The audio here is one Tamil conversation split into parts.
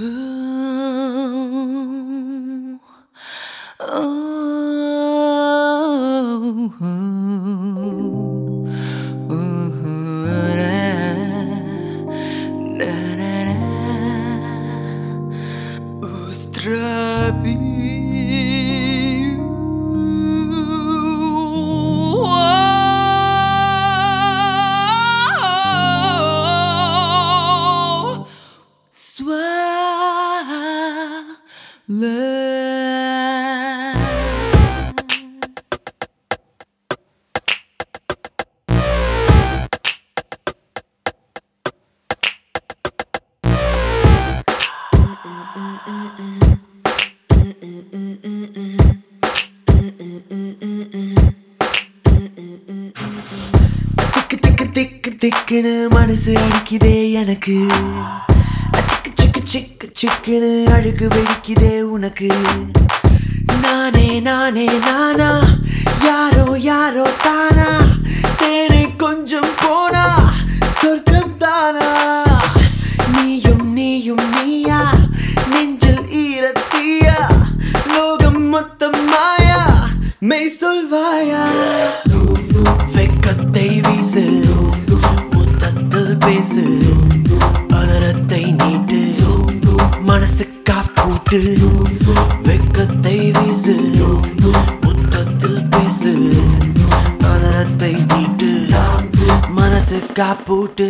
திக்கு திக்கு திக்கு திக்குன்னு மனசு அடிக்குதே எனக்கு சிக்கு சிக்கு சிக்கு சிக்குன்னு அழுகு வெடிக்குதே உனக்கு நானே நானே நானா யாரோ யாரோ தானா தேனை கொஞ்சம் போனா சொர்க்கம் தானா நீயும் நீயும் நீயா நெஞ்சில் ஈரத்தீயா லோகம் மொத்தம் மாயா மெய் சொல்வாயா வெக்கத்தை வீசு முத்தத்தில் பேசு அதரத்தை நீட்டு மனசு காப்பூட்டு வெக்கத்தை வீசு முத்தத்தில் பேசு அதரத்தை நீட்டு மனசு காப்பூட்டு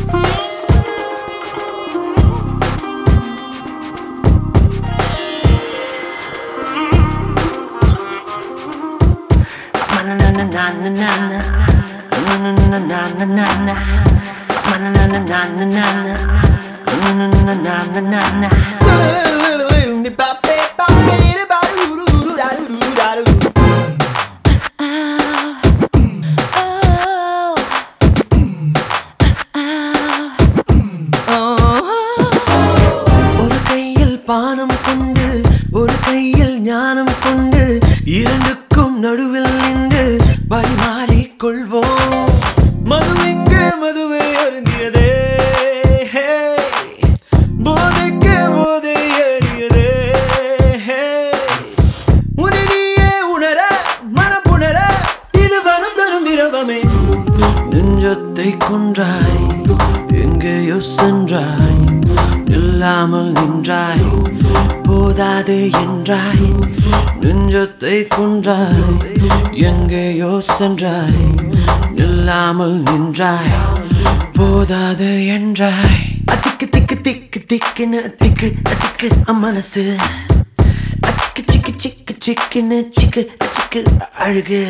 ஒரு கையில் பானம் கொண்டு ஒரு கையில் ஞானம் கொண்டு இரண்டுக்கும் நடுவில் நின்று பரிமாறிக் கொள்வோம் மது எங்கே மதுவை அருந்தியதே போதைக்கு போதை ஏறியதே உன்னை நீயே உணர மனப்புணர இது வனம் தரும் திரவமே நெஞ்சத்தை கொன்றாய் எங்கேயோ சென்றாய் இல்லாமல் நின்றாய் போதாது என்றாய் நெஞ்சத்தை கொன்றாய் எங்கேயோ சென்றாய் இல்லாமல் நின்றாய் போதாது என்றாய் திக்கு திக்கு திக்கு திக்குன்னு திக்கு திக்கு மனசு சிக்கு சிக்கு சிக்கு சிக்குன்னு சிக்கு சிக்கு அழுகு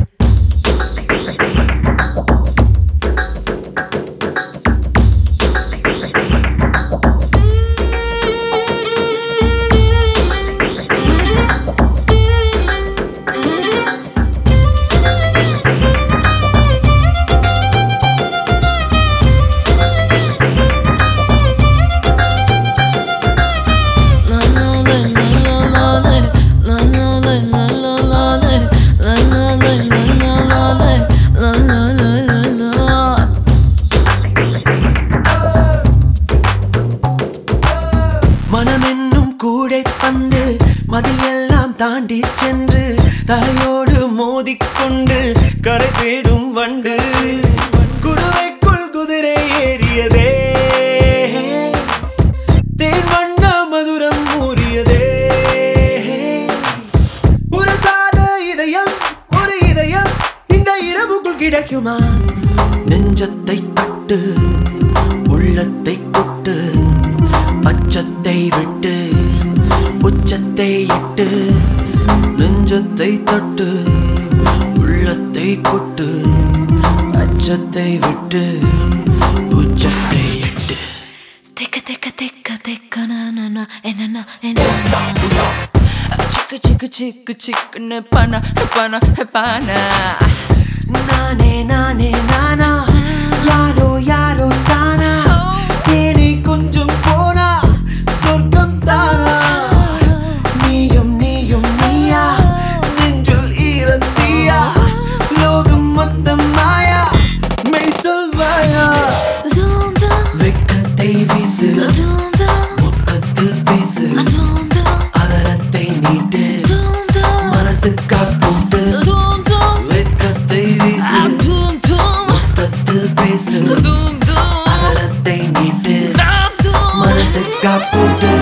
மனமென்னும் கூடை பந்து மதியெல்லாம் தாண்டி சென்று தலையோடு மோதிக்கொண்டு கரை தேடும் வண்டு குருவைக்குள் குதிரை ஏறியதே தேன் வண்ண மதுரம் ஊறியதே ஒரு சாத இதயம் ஒரு இதயம் இந்த இரவுக்குள் கிடைக்குமா நெஞ்சத்தை கட்டு உள்ளத்தை கொட்டு அச்சத்தை விட்டு உச்சத்தை இட்டு நெஞ்சத்தை தட்டு உள்ளத்தை கொட்டு அச்சத்தை விட்டு உச்சத்தை இட்டு Ticka ticka ticka ticka na na na eh, na na eh, na na. Chicka chicka chicka chicka ne pana eh, pana eh, pana. நானே நானே நானா யாரோ யாரோ தானா தேனி கொஞ்சம் போனா சொர்க்கம் தானா நீயும் நீயும் நீயா நெஞ்சில் ஈரத்தீயா லோகம் மொத்தம் மாயா மெய் சொல்வாயா Dum dum வெக்கத்தை வீசு dum dum முத்தத்தில் பேசு தூம் தூம் அகலத்தை நீட்டு தாம் தூம் மனசு காப்போட்டு